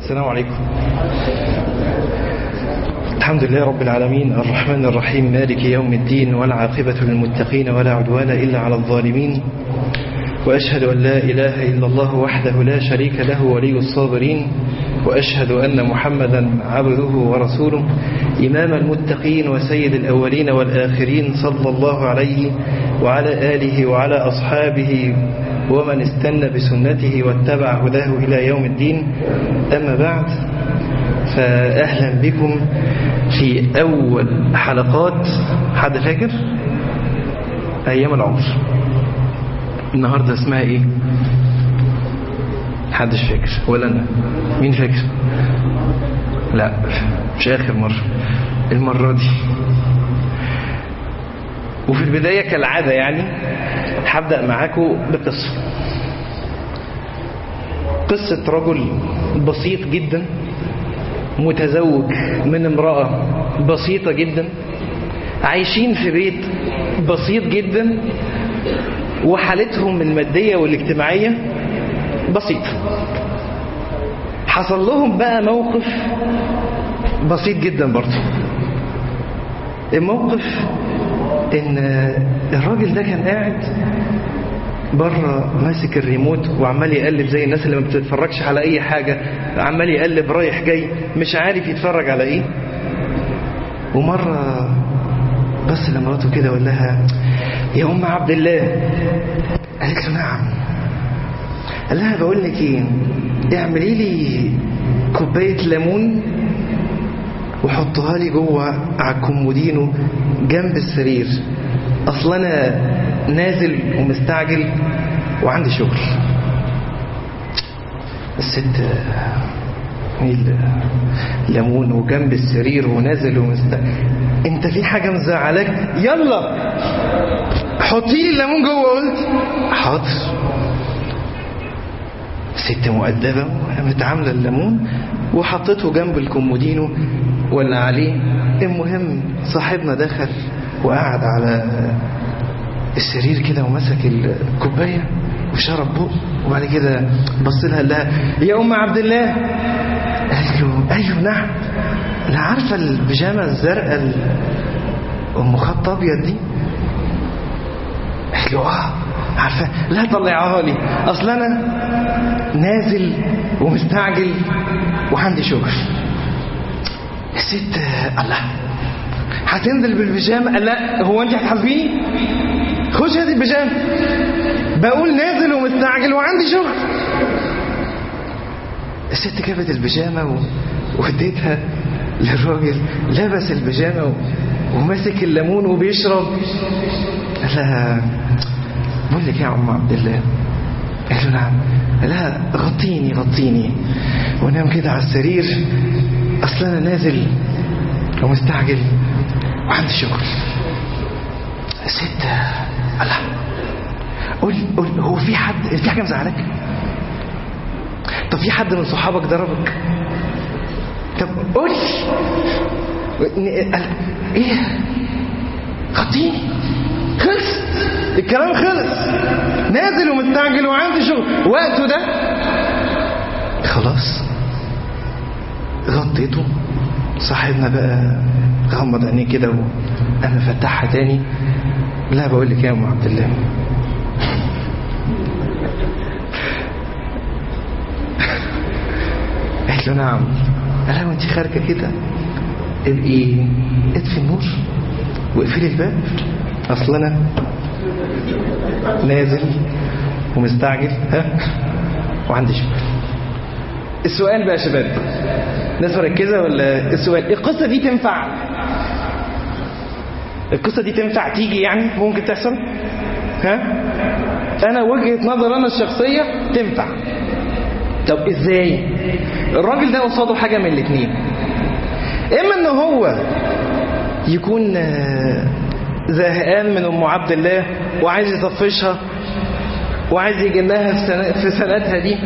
السلام عليكم الحمد لله رب العالمين الرحمن الرحيم مالك يوم الدين والعاقبة للمتقين ولا عدوان إلا على الظالمين وأشهد أن لا إله إلا الله وحده لا شريك له ولي الصابرين وأشهد أن محمدا عبده ورسوله إمام المتقين وسيد الأولين والآخرين صلى الله عليه وعلى آله وعلى أصحابه ومن استنى بسنته واتبع هداه إلى يوم الدين أما بعد فأهلا بكم في أول حلقات حد فاكر أيام العمر النهاردة اسمها إيه حدش فاكر ولا أنا مين فاكر لا مش آخر مرة المرة دي وفي البداية كالعادة يعني هبدأ معاكم بقصة قصة رجل بسيط جدا متزوج من امرأة بسيطة جدا عايشين في بيت بسيط جدا وحالتهم المادية والاجتماعية بسيطة حصل لهم بقى موقف بسيط جدا برضه الموقف ان الراجل ده كان قاعد بره ماسك الريموت وعمال يقلب زي الناس اللي ما بتتفرجش على اي حاجة عمال يقلب رايح جاي مش عارف يتفرج على ايه ومرة بس لمراته كده وقال لها يا ام عبد الله قالت له نعم قال لها بقول لك ايه اعملي لي كوبايه ليمون وحطها لي جوه على الكومودينو جنب السرير اصل انا نازل ومستعجل وعندي شغل الست ليمون وجنب السرير ونازل ومستعجل انت في حاجه مزعلاك يلا حطي لي الليمون جوه قلت حاضر ست مؤدبة قامت عاملة الليمون وحطته جنب الكومودينو ولا عليه المهم صاحبنا دخل وقعد على السرير كده ومسك الكوباية وشرب بق وبعد كده بص لها قال لها يا أم عبد الله قالت له أيوه نعم أنا عارفة البيجامة الزرقاء أم خط أبيض دي قالت له آه عارفة لا طلعها لي أصل أنا نازل ومستعجل وعندي شغل الست الله هتنزل بالبيجامة قال لا هو أنت هتحاسبيني خش هاتي البيجامة بقول نازل ومستعجل وعندي شغل الست جابت البيجامة و... واديتها للراجل لبس البيجامة و... وماسك الليمون وبيشرب قال لها بقول لك يا عم عبد الله قال له نعم لا غطيني غطيني وانام كده على السرير اصل انا نازل ومستعجل وعندي شغل ست الله قول قول هو في حد في حاجه مزعلك طب في حد من صحابك ضربك طب قول ايه غطيني خلص الكلام خلص نازل ومستعجل وعندي شغل وقته ده خلاص غطيته صاحبنا بقى غمض عينيه كده وانا فتحها تاني لا بقول لك يا ام عبد الله قالت له نعم قال لها وانت خارجه كده ابقي اطفي النور واقفلي الباب اصل انا نازل ومستعجل ها وعندي شغل السؤال بقى يا شباب ناس مركزه ولا السؤال القصه دي تنفع القصه دي تنفع تيجي يعني ممكن تحصل ها انا وجهه نظر انا الشخصيه تنفع طب ازاي الراجل ده قصاده حاجه من الاثنين اما ان هو يكون زهقان من ام عبد الله وعايز يطفشها وعايز يجنها في, سنة في سنتها دي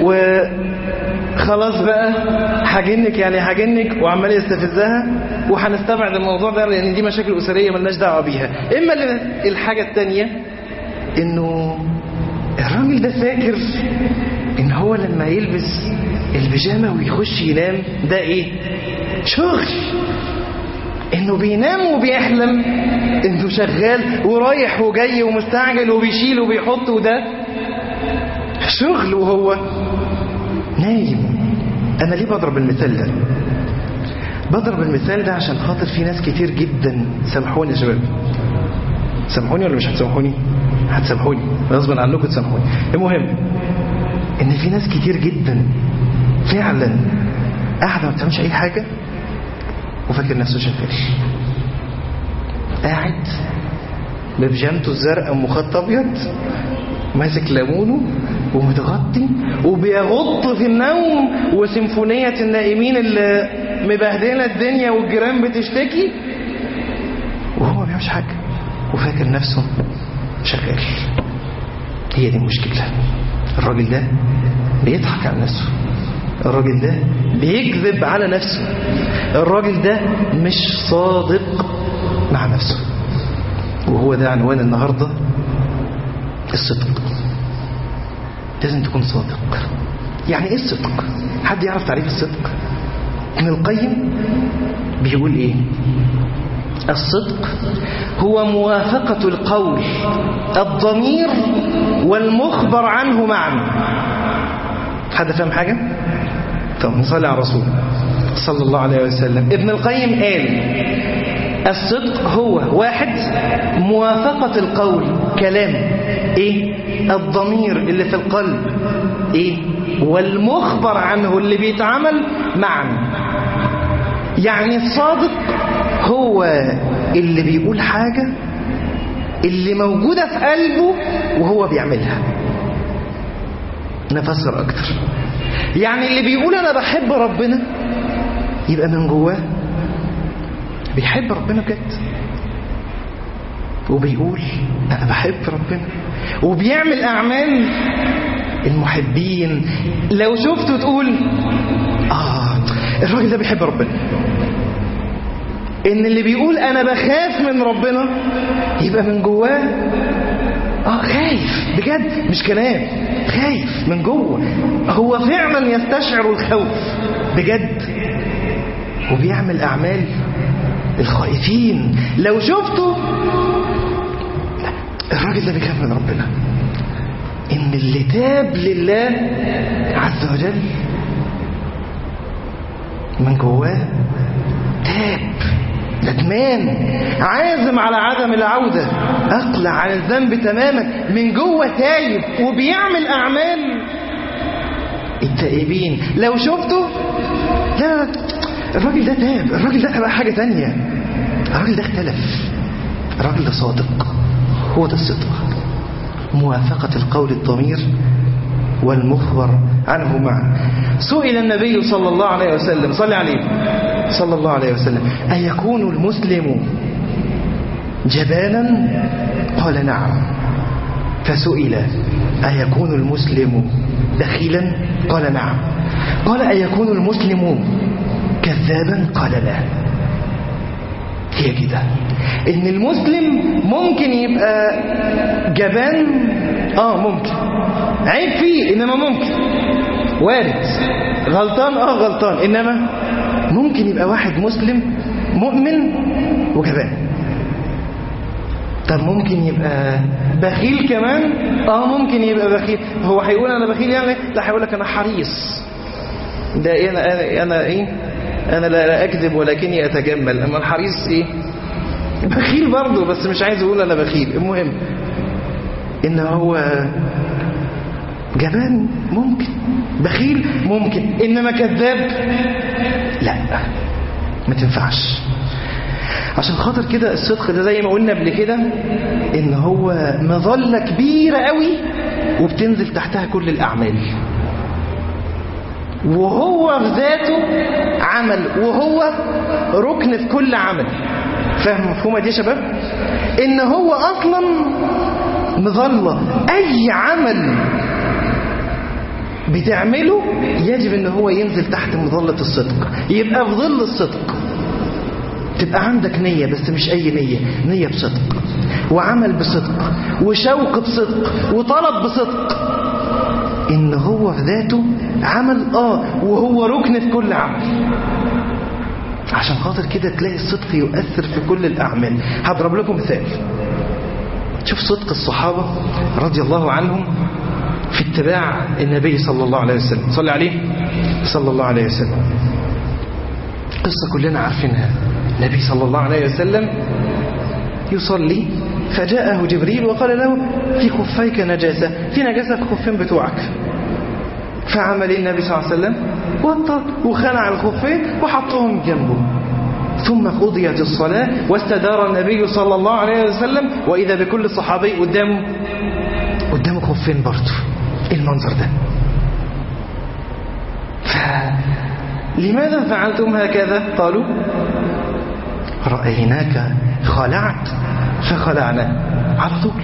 وخلاص بقى هجنك يعني هجنك وعمال يستفزها وهنستبعد الموضوع ده لان دي مشاكل اسريه ملناش دعوه بيها اما الحاجه الثانيه انه الراجل ده فاكر ان هو لما يلبس البيجامة ويخش ينام ده ايه شغل انه بينام وبيحلم انه شغال ورايح وجاي ومستعجل وبيشيل وبيحط وده شغل وهو نايم انا ليه بضرب المثال ده بضرب المثال ده عشان خاطر في ناس كتير جدا سامحوني يا شباب سامحوني ولا مش هتسامحوني هتسامحوني غصبا عنكم تسامحوني المهم ان في ناس كتير جدا فعلا قاعده ما بتعملش اي حاجه وفاكر نفسه شغال قاعد ببيجامته الزرقاء ومخط ابيض ماسك ليمونه ومتغطي وبيغط في النوم وسيمفونية النائمين اللي مبهدلة الدنيا والجيران بتشتكي وهو ما بيعملش حاجة وفاكر نفسه شغال هي دي المشكلة الراجل ده بيضحك على نفسه الراجل ده بيكذب على نفسه الراجل ده مش صادق مع نفسه وهو ده عنوان النهاردة الصدق لازم تكون صادق يعني ايه الصدق حد يعرف تعريف الصدق ابن القيم بيقول ايه الصدق هو موافقة القول الضمير والمخبر عنه معا حد فاهم حاجة؟ طب نصلي على الرسول صلى الله عليه وسلم ابن القيم قال الصدق هو واحد موافقة القول كلام ايه الضمير اللي في القلب ايه والمخبر عنه اللي بيتعمل معا يعني الصادق هو اللي بيقول حاجة اللي موجودة في قلبه وهو بيعملها نفسر أكتر يعني اللي بيقول أنا بحب ربنا يبقى من جواه بيحب ربنا بجد وبيقول أنا بحب ربنا وبيعمل أعمال المحبين لو شفته تقول آه الراجل ده بيحب ربنا ان اللي بيقول انا بخاف من ربنا يبقى من جواه اه خايف بجد مش كلام خايف من جوه هو فعلا يستشعر الخوف بجد وبيعمل اعمال الخائفين لو شفته الراجل ده بيخاف من ربنا ان اللي تاب لله عز وجل من جواه تاب ندمان عازم على عدم العودة أقلع عن الذنب تماما من جوه تايب وبيعمل أعمال التائبين لو شفته لا لا الراجل ده تاب الراجل ده بقى حاجة تانية الراجل ده اختلف الراجل ده صادق هو ده الصدق موافقة القول الضمير والمخبر عنه معا سئل النبي صلى الله عليه وسلم صلى عليه صلى الله عليه وسلم أيكون المسلم جبانا قال نعم فسئل أيكون المسلم بخيلا قال نعم قال أيكون المسلم كذابا قال لا هي كده ان المسلم ممكن يبقى جبان اه ممكن عيب فيه انما ممكن وارد غلطان اه غلطان انما ممكن يبقى واحد مسلم مؤمن وجبان طب ممكن يبقى بخيل كمان اه ممكن يبقى بخيل هو هيقول انا بخيل يعني لا هيقول لك انا حريص ده إيه انا انا, أنا ايه انا لا اكذب ولكني اتجمل اما الحريص ايه بخيل برضه بس مش عايز اقول انا بخيل المهم ان هو جبان ممكن بخيل ممكن انما كذاب لا ما تنفعش عشان خاطر كده الصدق ده زي ما قلنا قبل كده ان هو مظله كبيره قوي وبتنزل تحتها كل الاعمال وهو في ذاته عمل وهو ركن في كل عمل فاهم مفهومه دي يا شباب ان هو اصلا مظله اي عمل بتعمله يجب ان هو ينزل تحت مظله الصدق يبقى في ظل الصدق تبقى عندك نية بس مش أي نية نية بصدق وعمل بصدق وشوق بصدق وطلب بصدق إن هو في ذاته عمل اه وهو ركن في كل عمل عشان خاطر كده تلاقي الصدق يؤثر في كل الأعمال هضرب لكم مثال شوف صدق الصحابة رضي الله عنهم في اتباع النبي صلى الله عليه وسلم صلى عليه صلى الله عليه وسلم قصة كلنا عارفينها النبي صلى الله عليه وسلم يصلي فجاءه جبريل وقال له في خفيك نجاسة في نجاسة في الخفين بتوعك فعمل النبي صلى الله عليه وسلم وطر وخلع الخفين وحطهم جنبه ثم قضيت الصلاة واستدار النبي صلى الله عليه وسلم وإذا بكل صحابي قدامه قدامه خفين برضه ايه المنظر ده فلماذا فعلتم هكذا قالوا رأيناك خلعت فخلعنا على طول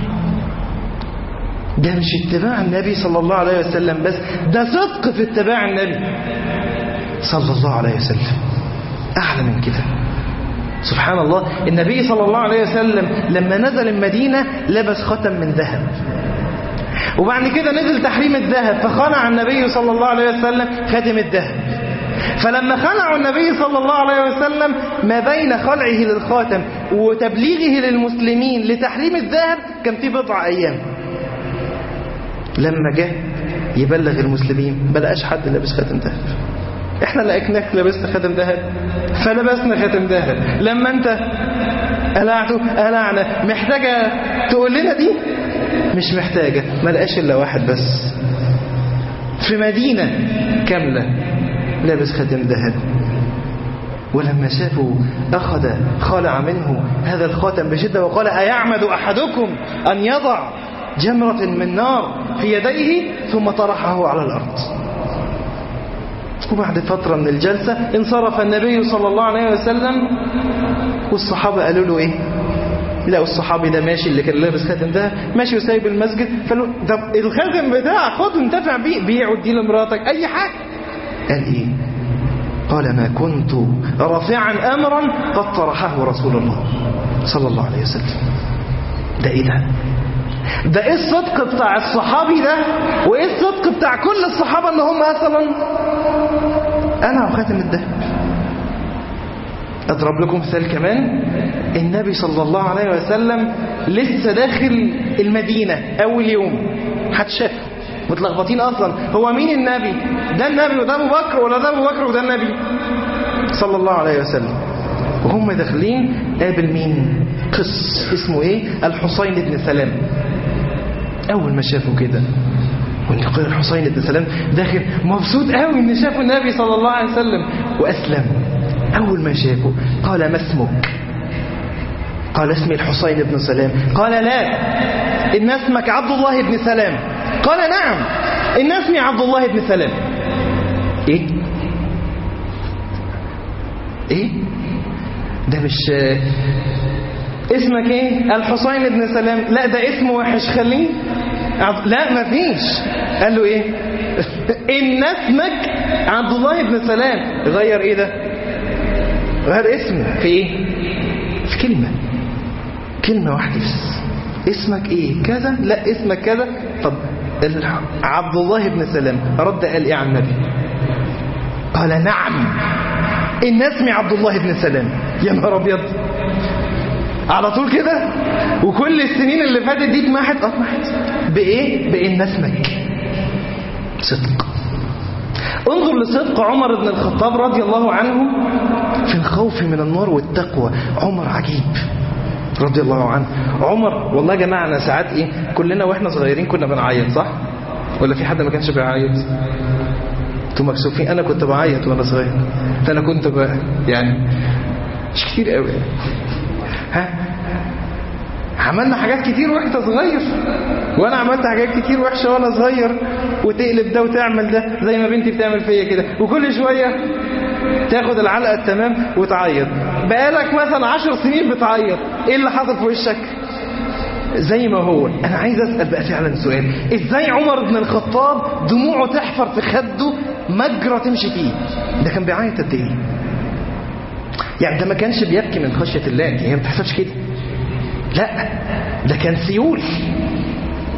ده مش اتباع النبي صلى الله عليه وسلم بس ده صدق في اتباع النبي صلى الله عليه وسلم أعلى من كده سبحان الله النبي صلى الله عليه وسلم لما نزل المدينة لبس ختم من ذهب وبعد كده نزل تحريم الذهب فخلع النبي صلى الله عليه وسلم خاتم الذهب فلما خلعوا النبي صلى الله عليه وسلم ما بين خلعه للخاتم وتبليغه للمسلمين لتحريم الذهب كان في بضع أيام لما جه يبلغ المسلمين بلقاش حد لابس خاتم ذهب احنا لقيناك لبست خاتم ذهب فلبسنا خاتم ذهب لما انت قلعته قلعنا محتاجة تقول لنا دي مش محتاجة ما لقاش الا واحد بس في مدينة كاملة لابس خاتم ذهب ولما شافوا أخذ خلع منه هذا الخاتم بشدة وقال أيعمد أحدكم أن يضع جمرة من نار في يديه ثم طرحه على الأرض وبعد فترة من الجلسة انصرف النبي صلى الله عليه وسلم والصحابة قالوا له ايه لقوا الصحابي ده ماشي اللي كان لابس خاتم ده ماشي وسايب المسجد فقالوا ده الخاتم بتاعك خد انتفع بيه بيع وديه لمراتك اي حاجة قال ايه قال ما كنت رافعا امرا قد طرحه رسول الله صلى الله عليه وسلم ده ايه ده ده ايه الصدق بتاع الصحابي ده وايه الصدق بتاع كل الصحابة ان هم مثلا انا وخاتم الذهب اضرب لكم مثال كمان النبي صلى الله عليه وسلم لسه داخل المدينة اول يوم هتشاف متلخبطين اصلا هو مين النبي ده النبي وده ابو بكر ولا ده ابو بكر وده النبي صلى الله عليه وسلم وهم داخلين قابل مين قس اسمه ايه الحسين بن سلام اول ما شافوا كده والنقير الحسين بن سلام داخل مبسوط قوي ان شافوا النبي صلى الله عليه وسلم واسلم اول ما شافوا قال ما اسمك قال اسمي الحسين بن سلام قال لا ان اسمك عبد الله بن سلام قال نعم ان اسمي عبد الله بن سلام ايه ايه ده مش اسمك ايه الحسين بن سلام لا ده اسم وحش خليه لا مفيش قال له ايه ان اسمك عبد الله بن سلام غير ايه ده غير اسمه في ايه في كلمة كلمة واحدة بس اسمك ايه كذا لا اسمك كذا طب عبد الله بن سلام رد قال ايه على النبي قال نعم ان اسمي عبد الله بن سلام يا نهار ابيض على طول كده وكل السنين اللي فاتت دي اتمحت اتمحت بايه بان اسمك صدق انظر لصدق عمر بن الخطاب رضي الله عنه في الخوف من النار والتقوى عمر عجيب رضي الله عنه عمر والله يا جماعه انا ساعات ايه كلنا واحنا صغيرين كنا بنعيط صح ولا في حد ما كانش بيعيط انتوا مكسوفين انا كنت بعيط وانا صغير فانا كنت بقى يعني مش كتير قوي ها عملنا حاجات كتير وانت صغير وانا عملت حاجات كتير وحشه وانا صغير وتقلب ده وتعمل ده زي ما بنتي بتعمل فيا كده وكل شويه تاخد العلقه التمام وتعيط بقالك مثلا عشر سنين بتعيط ايه اللي حصل في وشك زي ما هو انا عايز اسال بقى فعلا سؤال ازاي عمر بن الخطاب دموعه تحفر في خده مجرى تمشي فيه ده كان بيعيط قد ايه يعني ده ما كانش بيبكي من خشيه الله هي ما بتحصلش كده لا ده كان سيول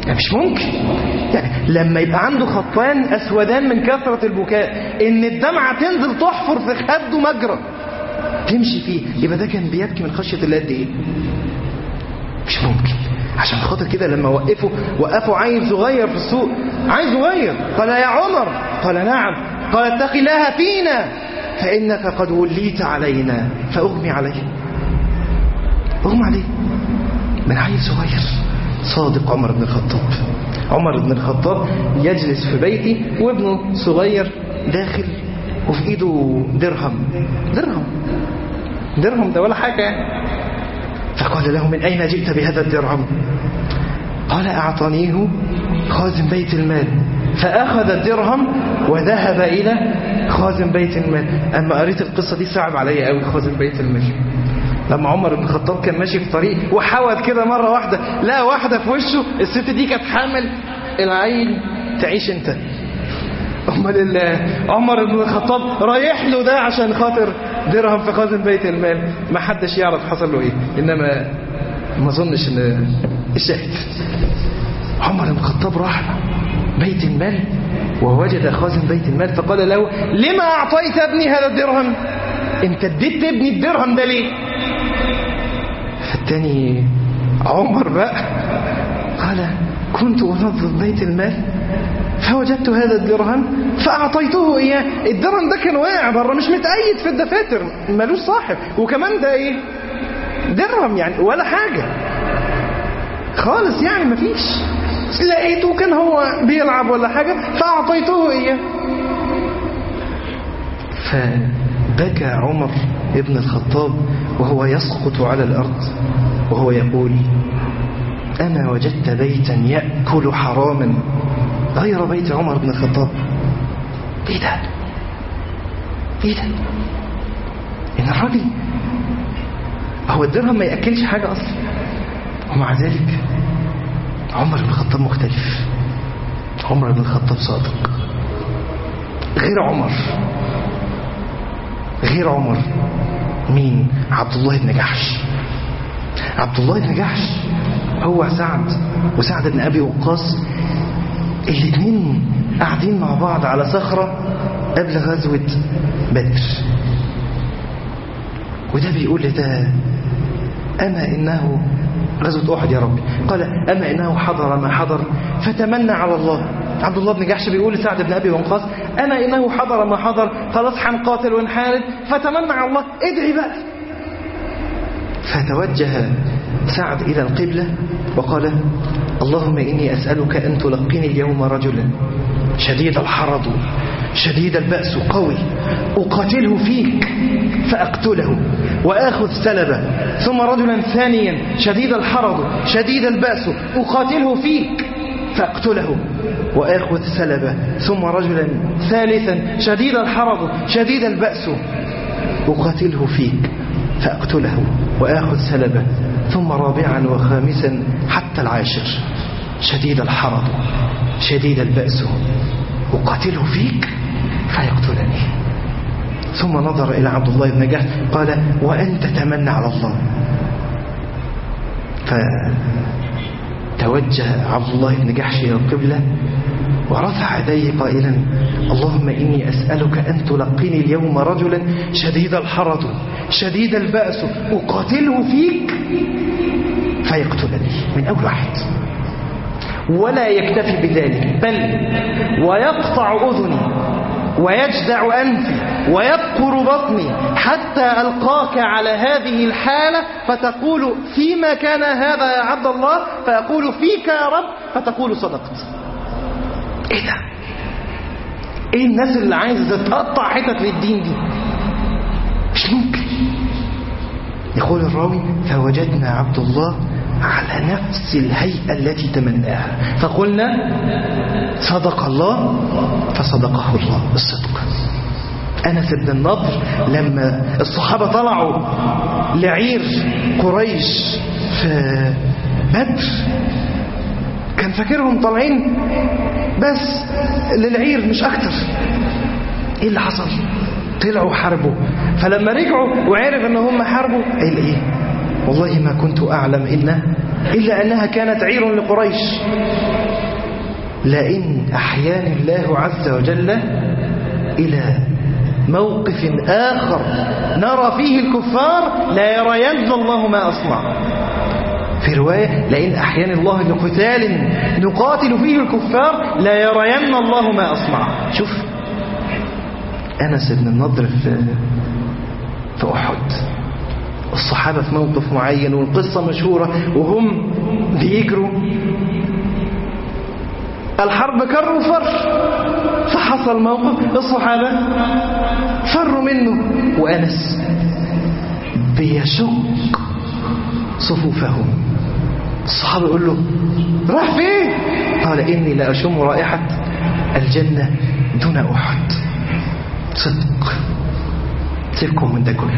يعني مش ممكن يعني لما يبقى عنده خطان أسودان من كثرة البكاء إن الدمعة تنزل تحفر في خده مجرى تمشي فيه يبقى ده كان بيبكي من خشية الله قد إيه مش ممكن عشان خاطر كده لما وقفوا وقفوا عيل صغير في السوق عيل صغير قال يا عمر قال نعم قال اتق الله فينا فإنك قد وليت علينا فأغمي عليه أغمي عليه من عيل صغير صادق عمر بن الخطاب عمر بن الخطاب يجلس في بيتي وابنه صغير داخل وفي ايده درهم درهم درهم ده ولا حاجة فقال له من أين جئت بهذا الدرهم قال أعطانيه خازن بيت المال فأخذ الدرهم وذهب إلى خازن بيت المال أما قريت القصة دي صعب علي قوي خازن بيت المال لما عمر بن الخطاب كان ماشي في طريق وحاول كده مرة واحدة لا واحدة في وشه الست دي كانت حامل العيل تعيش انت امال عمر بن الخطاب رايح له ده عشان خاطر درهم في خازن بيت المال ما حدش يعرف حصل له ايه انما ما اظنش ان الشاهد عمر بن الخطاب راح بيت المال ووجد خازن بيت المال فقال له لما اعطيت ابني هذا الدرهم انت اديت ابني الدرهم ده ليه فالتاني عمر بقى قال كنت انظف بيت المال فوجدت هذا الدرهم فأعطيته إياه الدرهم ده كان واقع بره مش متأيد في الدفاتر ملوش صاحب وكمان ده إيه درهم يعني ولا حاجة خالص يعني مفيش لقيته كان هو بيلعب ولا حاجة فأعطيته إياه فبكى عمر ابن الخطاب وهو يسقط على الأرض وهو يقول أما وجدت بيتا يأكل حراما غير بيت عمر بن الخطاب ايه ده ايه ده ان الراجل هو الدرهم ما ياكلش حاجه اصلا ومع ذلك عمر بن الخطاب مختلف عمر بن الخطاب صادق غير عمر غير عمر مين عبد الله بن جحش عبد الله بن جحش هو سعد وسعد بن ابي وقاص الاثنين قاعدين مع بعض على صخرة قبل غزوة بدر وده بيقول لده أما إنه غزوة أحد يا ربي قال أما إنه حضر ما حضر فتمنى على الله عبد الله بن جحش بيقول لسعد بن أبي وقاص أما إنه حضر ما حضر خلاص هنقاتل ونحارب فتمنى على الله ادعي بقى فتوجه سعد إلى القبلة وقال اللهم إني أسألك أن تلقني اليوم رجلا شديد الحرض شديد البأس قوي أقاتله فيك فأقتله وآخذ سلبه ثم رجلا ثانيا شديد الحرض شديد البأس أقاتله فيك فأقتله وآخذ سلبه ثم رجلا ثالثا شديد الحرض شديد البأس أقاتله فيك فأقتله وآخذ سلبه ثم رابعا وخامسا حتى العاشر شديد الحرض شديد البأس أقاتله فيك فيقتلني ثم نظر إلى عبد الله بن جهل قال وأنت تمنى على الله فتوجه عبد الله بن جحش إلى القبلة ورفع يديه قائلا اللهم إني أسألك أن تلقيني اليوم رجلا شديد الحرض شديد البأس أقاتله فيك فيقتلني من أول واحد ولا يكتفي بذلك بل ويقطع أذني ويجدع أنفي ويبقر بطني حتى ألقاك على هذه الحالة فتقول فيما كان هذا يا عبد الله فأقول فيك يا رب فتقول صدقت ايه ده ايه الناس اللي عايزة تقطع حتت للدين دي مش ممكن يقول الراوي فوجدنا عبد الله على نفس الهيئة التي تمناها فقلنا صدق الله فصدقه الله بالصدق أنس بن النضر لما الصحابة طلعوا لعير قريش في بدر كان فاكرهم طالعين بس للعير مش أكتر إيه اللي حصل طلعوا حاربوا فلما رجعوا وعرف ان هم حاربوا قال ايه والله ما كنت اعلم ان إلا أنها كانت عير لقريش لئن أحياني الله عز وجل إلى موقف آخر نرى فيه الكفار لا يرين الله ما أصنع في رواية لئن أحياني الله لقتال نقاتل فيه الكفار لا يرين الله ما أصنع شوف أنس بن النضر في, في أحد الصحابة في موقف معين والقصة مشهورة وهم بيجروا الحرب كر وفر فحصل موقف الصحابة فروا منه وأنس بيشق صفوفهم الصحابة يقول له راح فين قال إني لأشم رائحة الجنة دون أحد صدق سيبكم من ده كله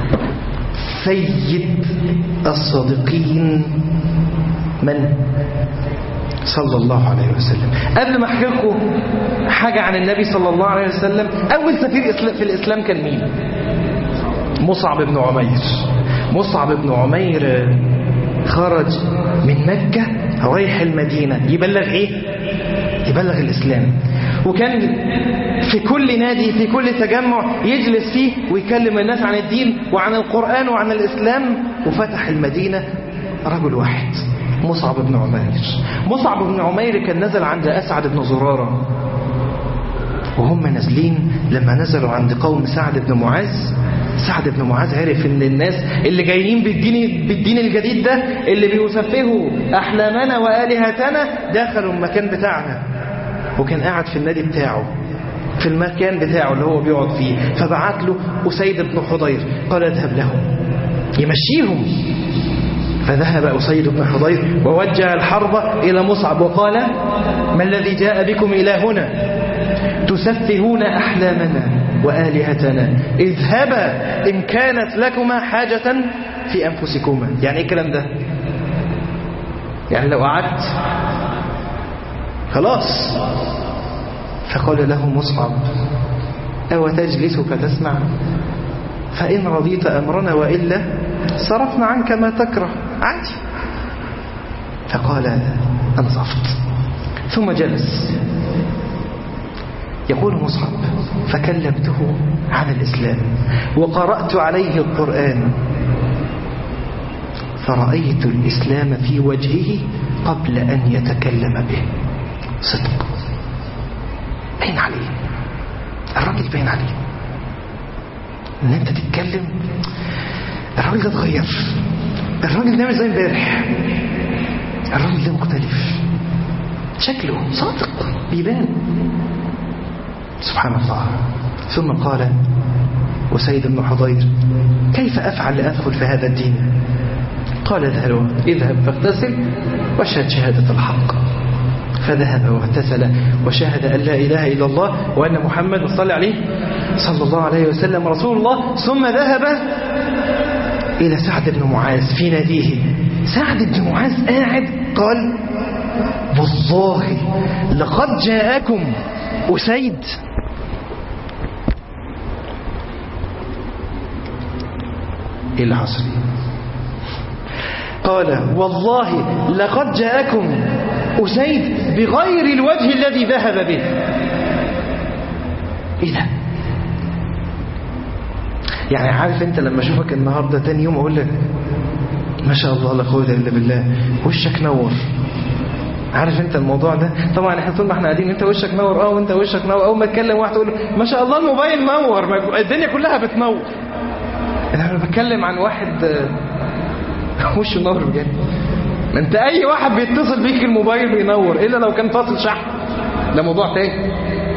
سيد الصادقين من صلى الله عليه وسلم قبل ما احكي لكم حاجة عن النبي صلى الله عليه وسلم أول سفير في الإسلام كان مين مصعب بن عمير مصعب بن عمير خرج من مكة رايح المدينة يبلغ ايه يبلغ الإسلام وكان في كل نادي في كل تجمع يجلس فيه ويكلم الناس عن الدين وعن القرآن وعن الإسلام وفتح المدينة رجل واحد مصعب بن عمير مصعب بن عمير كان نزل عند أسعد بن زرارة وهم نازلين لما نزلوا عند قوم سعد بن معاذ سعد بن معاذ عرف ان الناس اللي جايين بالدين بالدين الجديد ده اللي بيسفهوا احلامنا والهتنا دخلوا المكان بتاعنا وكان قاعد في النادي بتاعه في المكان بتاعه اللي هو بيقعد فيه فبعت له أسيد بن حضير قال اذهب لهم يمشيهم فذهب أسيد بن حضير ووجه الحرب إلى مصعب وقال ما الذي جاء بكم إلى هنا تسفهون أحلامنا وآلهتنا اذهبا إن كانت لكما حاجة في أنفسكما يعني إيه الكلام ده يعني لو قعدت خلاص فقال له مصعب أو تجلس فتسمع فإن رضيت أمرنا وإلا صرفنا عنك ما تكره عادي فقال أنصفت ثم جلس يقول مصعب فكلمته عن الإسلام وقرأت عليه القرآن فرأيت الإسلام في وجهه قبل أن يتكلم به صدق باين عليه الراجل باين عليه ان انت تتكلم الراجل ده اتغير الراجل ده مش زي امبارح الراجل ده مختلف شكله صادق بيبان سبحان الله ثم قال وسيد بن حضير كيف أفعل لأدخل في هذا الدين قال اذهب اذهب فاغتسل واشهد شهادة الحق فذهب واغتسل وشهد أن لا إله إلا الله وأن محمد صلى عليه صلى الله عليه وسلم رسول الله ثم ذهب إلى سعد بن معاذ في ناديه سعد بن معاذ قاعد قال والله لقد جاءكم أسيد إيه اللي حصل قال والله لقد جاءكم أسيد بغير الوجه الذي ذهب به إيه ده يعني عارف انت لما اشوفك النهاردة تاني يوم اقول لك ما شاء الله لا قوه الا بالله وشك نور عارف انت الموضوع ده طبعا احنا طول ما احنا قاعدين انت وشك نور اه وانت وشك نور اول ما اتكلم واحد تقول له ما شاء الله الموبايل نور ما الدنيا كلها بتنور انا بتكلم عن واحد وشه نور بجد ما انت اي واحد بيتصل بيك الموبايل بينور الا لو كان فاصل شحن ده موضوع تاني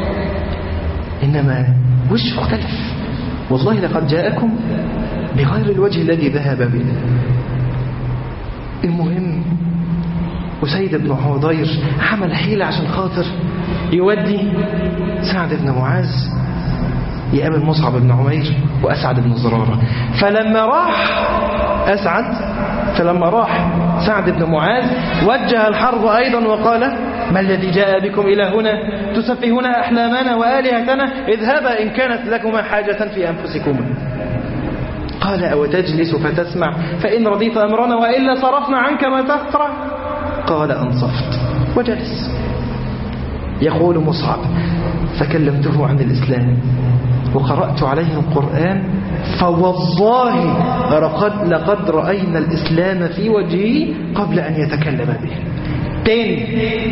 انما وش مختلف والله لقد جاءكم بغير الوجه الذي ذهب به المهم وسيد بن حضير عمل حيلة عشان خاطر يودي سعد بن معاذ يقابل مصعب بن عمير وأسعد بن زرارة فلما راح أسعد فلما راح سعد بن معاذ وجه الحرب أيضا وقال ما الذي جاء بكم إلى هنا تسفهون أحلامنا وآلهتنا اذهبا إن كانت لكما حاجة في أنفسكما قال قال أو تجلس فتسمع فإن رضيت أمرنا وإلا صرفنا عنك ما تكره قال أنصفت وجلس يقول مصعب فكلمته عن الإسلام وقرأت عليه القرآن فوالله لقد, لقد رأينا الإسلام في وجهه قبل أن يتكلم به تاني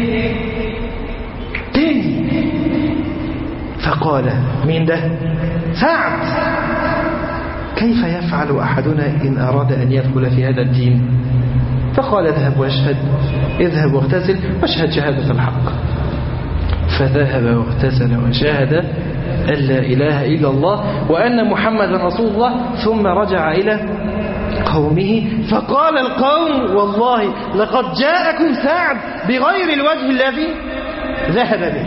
تاني فقال مين ده سعد كيف يفعل أحدنا إن أراد أن يدخل في هذا الدين فقال اذهب واشهد اذهب واغتسل واشهد شهادة الحق فذهب واغتسل وشهد أن لا إله إلا الله وأن محمد رسول الله ثم رجع إلى قومه فقال القوم والله لقد جاءكم سعد بغير الوجه الذي ذهب به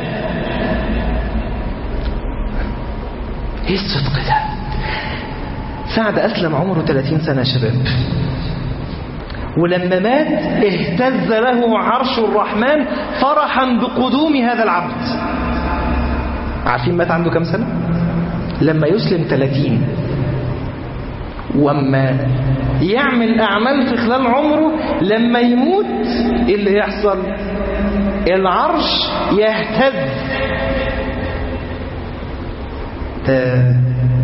ايه الصدق ده سعد أسلم عمره 30 سنة شباب ولما مات اهتز له عرش الرحمن فرحا بقدوم هذا العبد عارفين مات عنده كم سنة لما يسلم 30 وما يعمل أعمال في خلال عمره لما يموت إيه اللي يحصل العرش يهتز ده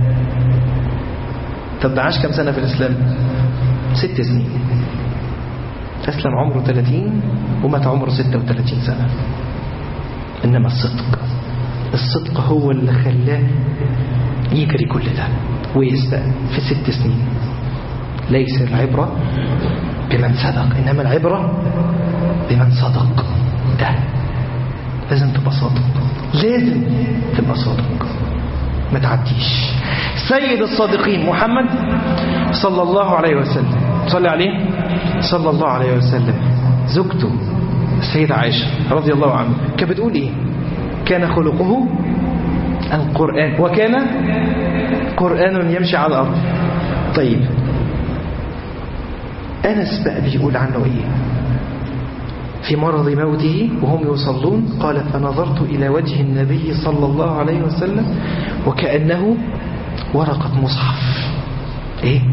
طب ده عاش كم سنة في الإسلام ست سنين أسلم عمره 30 ومات عمره 36 سنة إنما الصدق الصدق هو اللي خلاه يجري كل ده ويسبق في ست سنين ليس العبرة بمن صدق إنما العبرة بمن صدق ده لازم تبقى صادق لازم تبقى صادق ما تعديش سيد الصادقين محمد صلى الله عليه وسلم صلى عليه صلى الله عليه وسلم زوجته السيدة عائشة رضي الله عنها كانت بتقول ايه كان خلقه القرآن وكان قرآن يمشي على الأرض طيب أنس بقى بيقول عنه ايه في مرض موته وهم يصلون قال فنظرت إلى وجه النبي صلى الله عليه وسلم وكأنه ورقة مصحف إيه؟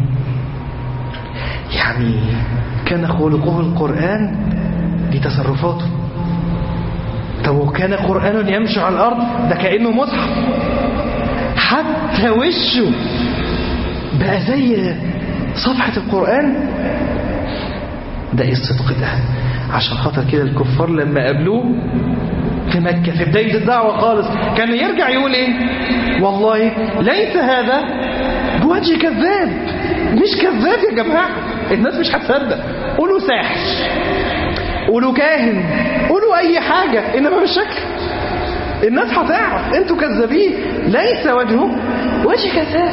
يعني كان خلقه القرآن لتصرفاته طب وكان قرآن يمشي على الأرض ده كأنه مصحف حتى وشه بقى زي صفحة القرآن ده ايه الصدق ده عشان خاطر كده الكفار لما قابلوه في مكة في بداية الدعوة خالص كان يرجع يقول ايه والله ليس هذا بوجه كذاب مش كذاب يا جماعة الناس مش هتصدق قولوا ساحر قولوا كاهن قولوا اي حاجة انما بالشكل الناس هتعرف انتوا كذابين ليس وجهه وجه كذاب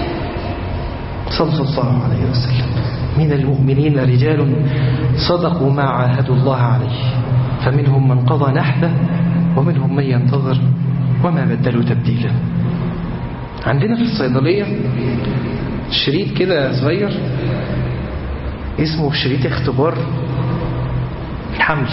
صلى الله عليه وسلم من المؤمنين رجال صدقوا ما عاهدوا الله عليه فمنهم من قضى نحبه ومنهم من ينتظر وما بدلوا تبديلا عندنا في الصيدلية شريط كده صغير اسمه شريط اختبار الحمل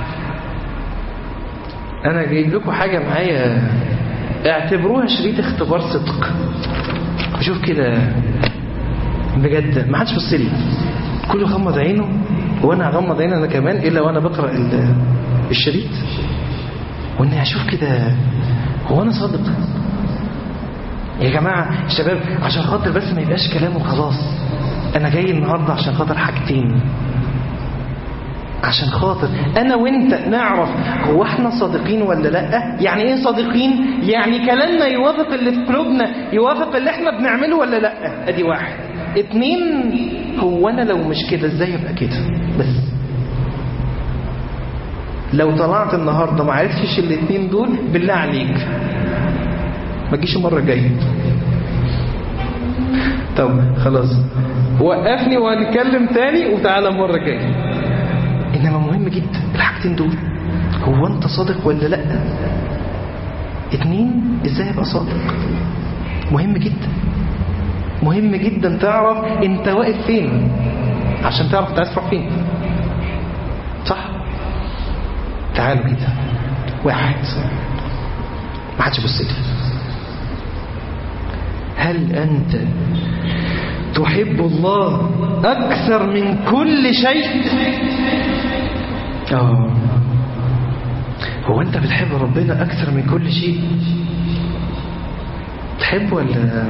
انا جايب لكم حاجة معايا اعتبروها شريط اختبار صدق شوف كده بجد ما حدش بص لي كله غمض عينه وانا هغمض عيني انا كمان الا وانا بقرا الشريط واني اشوف كده هو انا صادق يا جماعه الشباب عشان خاطر بس ما يبقاش كلام وخلاص انا جاي النهارده عشان خاطر حاجتين عشان خاطر انا وانت نعرف هو احنا صادقين ولا لا يعني ايه صادقين يعني كلامنا يوافق اللي في قلوبنا يوافق اللي احنا بنعمله ولا لا ادي واحد اتنين هو انا لو مش كده ازاي ابقى كده بس لو طلعت النهارده ما عرفتش الاتنين دول بالله عليك ما تجيش المره الجايه طب خلاص وقفني وهنتكلم تاني وتعالى المره الجايه انما مهم جدا الحاجتين دول هو انت صادق ولا لا اتنين ازاي ابقى صادق مهم جدا مهم جدا تعرف انت واقف فين عشان تعرف انت عايز تروح فين صح تعالوا كده واحد ما حدش يبص لي هل انت تحب الله أكثر من كل شيء آه هو أنت بتحب ربنا أكثر من كل شيء تحب ولا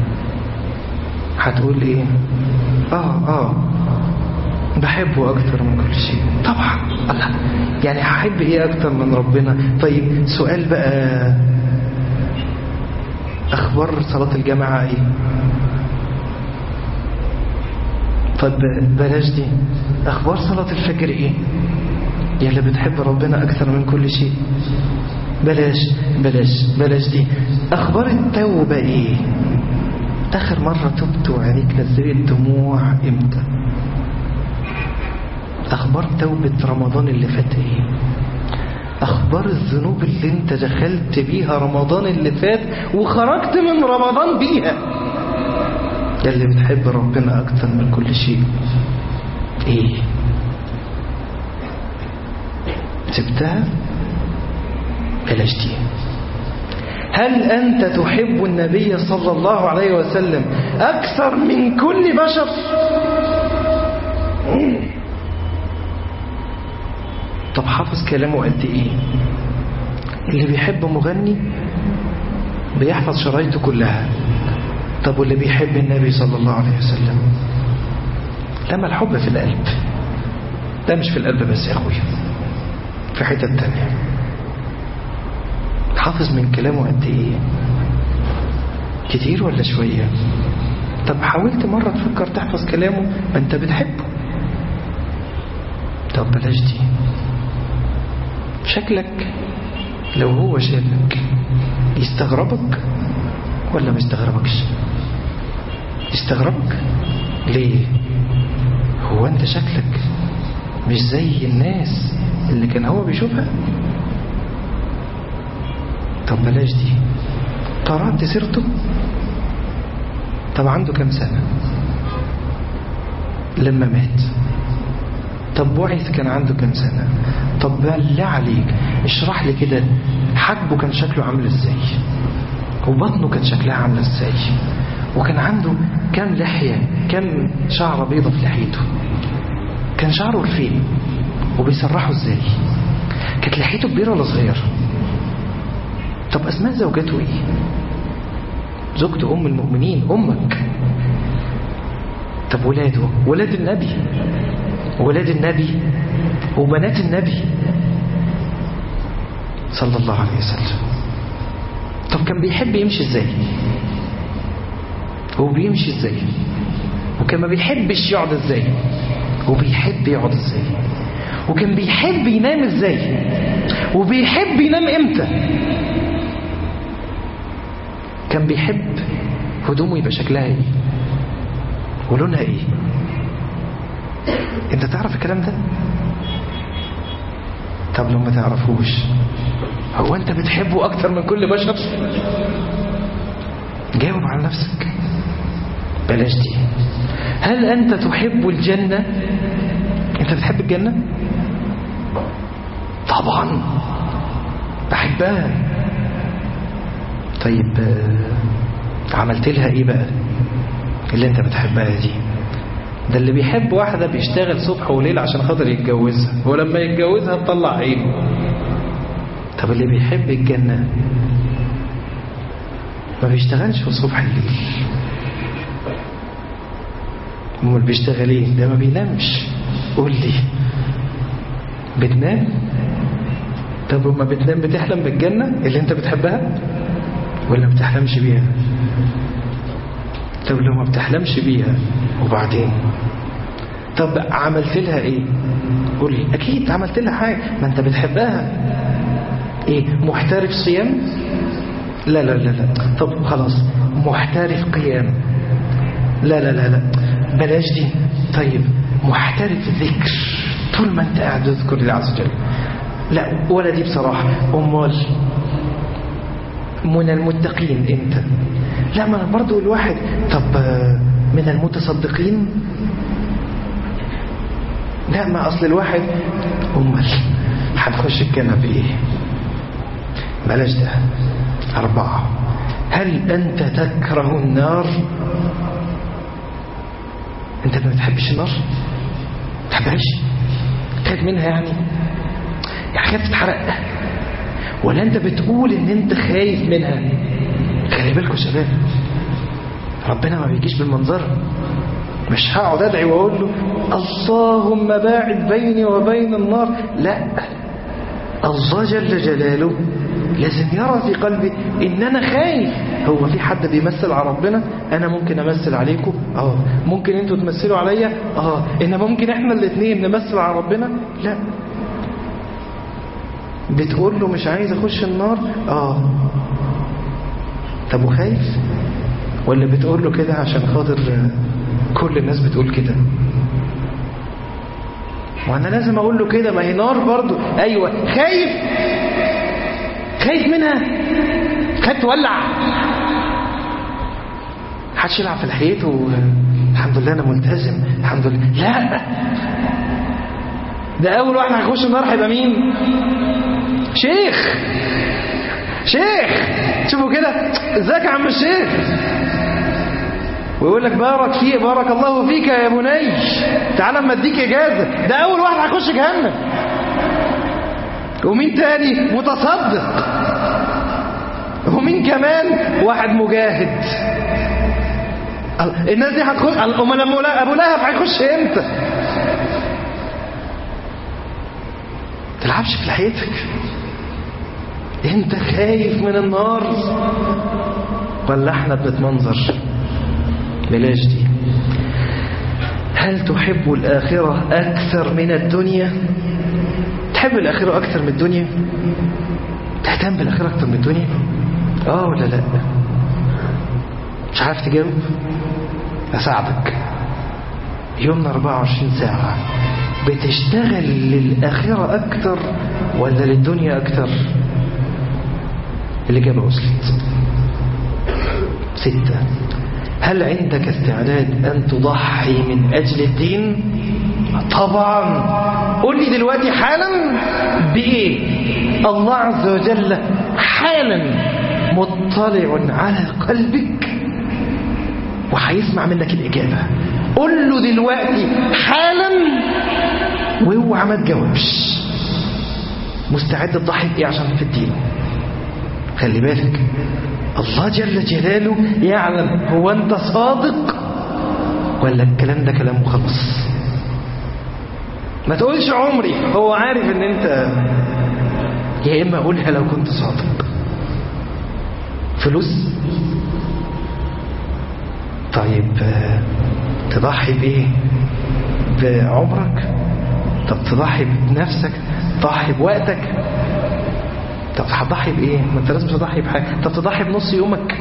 هتقول إيه آه آه بحبه أكتر من كل شيء طبعا الله يعني هحب إيه أكتر من ربنا طيب سؤال بقى أخبار صلاة الجماعة إيه طب بلاش دي أخبار صلاة الفجر إيه يا اللي بتحب ربنا أكثر من كل شيء بلاش بلاش بلاش دي أخبار التوبة إيه آخر مرة تبت وعينيك نزلت دموع إمتى أخبار توبة رمضان اللي فات إيه أخبار الذنوب اللي انت دخلت بيها رمضان اللي فات وخرجت من رمضان بيها يا اللي بتحب ربنا أكتر من كل شيء إيه سبتها بلاش دي هل أنت تحب النبي صلى الله عليه وسلم أكثر من كل بشر طب حافظ كلامه قد إيه اللي بيحب مغني بيحفظ شرايطه كلها طب واللي بيحب النبي صلى الله عليه وسلم لما الحب في القلب ده مش في القلب بس يا أخويا في حتة تانية حافظ من كلامه قد ايه كتير ولا شوية طب حاولت مرة تفكر تحفظ كلامه ما انت بتحبه طب بلاش دي شكلك لو هو شافك يستغربك ولا ما يستغربكش يستغربك ليه هو انت شكلك مش زي الناس اللي كان هو بيشوفها طب بلاش دي قرأت سيرته طب عنده كام سنة لما مات طب بعث كان عنده كام سنة طب بالله عليك اشرح لي كده حجبه كان شكله عامل ازاي وبطنه كان شكلها عامله ازاي وكان عنده كام لحية كام شعرة بيضة في لحيته كان شعره رفيع وبيسرحه ازاي كانت لحيته كبيرة ولا صغيرة طب أسماء زوجته إيه زوجته أم المؤمنين أمك طب ولاده ولاد النبي ولاد النبي وبنات النبي صلى الله عليه وسلم طب كان بيحب يمشي ازاي هو بيمشي ازاي وكان ما بيحبش يقعد ازاي وبيحب يقعد ازاي وكان بيحب ينام ازاي وبيحب ينام امتى كان بيحب هدومه يبقى شكلها ايه ولونها ايه انت تعرف الكلام ده طب لو ما تعرفوش هو انت بتحبه اكتر من كل بشر جاوب على نفسك بلاش دي هل انت تحب الجنة انت بتحب الجنة طبعا بحبها طيب عملت لها ايه بقى اللي انت بتحبها دي ده اللي بيحب واحدة بيشتغل صبح وليل عشان خاطر يتجوزها ولما يتجوزها تطلع عينه طب اللي بيحب الجنة ما بيشتغلش صبح الليل امال بيشتغل ايه ده ما بينامش قول لي بتنام طب وما بتنام بتحلم بالجنة اللي انت بتحبها ولا ما بتحلمش بيها طب لو ما بتحلمش بيها وبعدين طب عملت لها ايه قول لي اكيد عملت لها حاجة ما انت بتحبها ايه محترف صيام لا لا لا لا طب خلاص محترف قيام لا لا لا لا بلاش دي طيب محترف ذكر طول ما انت قاعد تذكر الله عز وجل لا ولا دي بصراحة امال من المتقين انت لا ما برضو الواحد طب من المتصدقين لا ما اصل الواحد امال هنخش الجنة بايه بلاش ده اربعة هل انت تكره النار انت ما بتحبش النار ما تحبهاش خايف منها يعني يعني خايف تتحرق ولا انت بتقول ان انت خايف منها خلي بالكم يا شباب ربنا ما بيجيش بالمنظر مش هقعد ادعي واقول له اللهم باعد بيني وبين النار لا الله جل جلاله لازم يرى في قلبي ان انا خايف هو في حد بيمثل على ربنا انا ممكن امثل عليكم اه ممكن انتوا تمثلوا عليا اه انما ممكن احنا الاثنين نمثل على ربنا لا بتقول له مش عايز اخش النار اه طب وخايف ولا بتقول له كده عشان خاطر كل الناس بتقول كده وانا لازم اقول له كده ما هي نار برضو ايوه خايف خايف منها خايف تولع محدش يلعب في الحيط والحمد لله انا ملتزم الحمد لله لا ده اول واحد هيخش النار هيبقى مين شيخ شيخ شوفوا كده ازيك يا عم الشيخ ويقول لك بارك فيه بارك الله فيك يا بني تعالى اما اديك اجازه ده اول واحد هيخش جهنم ومين تاني متصدق ومين كمان واحد مجاهد الناس دي هتخش امال ابو لهب هيخش امتى تلعبش في لحيتك انت خايف من النار ولا احنا بنتمنظر بلاش دي هل تحب الآخرة أكثر من الدنيا تحب الآخرة أكثر من الدنيا تهتم بالآخرة أكثر من الدنيا آه ولا لا مش عارف تجاوب أساعدك يومنا 24 ساعة بتشتغل للآخرة أكثر ولا للدنيا أكثر الإجابة وصلت ستة هل عندك استعداد أن تضحي من أجل الدين طبعا قول لي دلوقتي حالا بإيه الله عز وجل حالا مطلع على قلبك وهيسمع منك الإجابة قول له دلوقتي حالا واوعى ما تجاوبش مستعد تضحي بإيه عشان في الدين خلي بالك الله جل جلاله يعلم هو انت صادق ولا الكلام ده كلام وخلاص ما تقولش عمري هو عارف ان انت يا اما اقولها لو كنت صادق فلوس طيب تضحي بايه بعمرك طب تضحي بنفسك تضحي بوقتك طب هتضحي بايه ما انت لازم تضحي بحاجه طب تضحي بنص يومك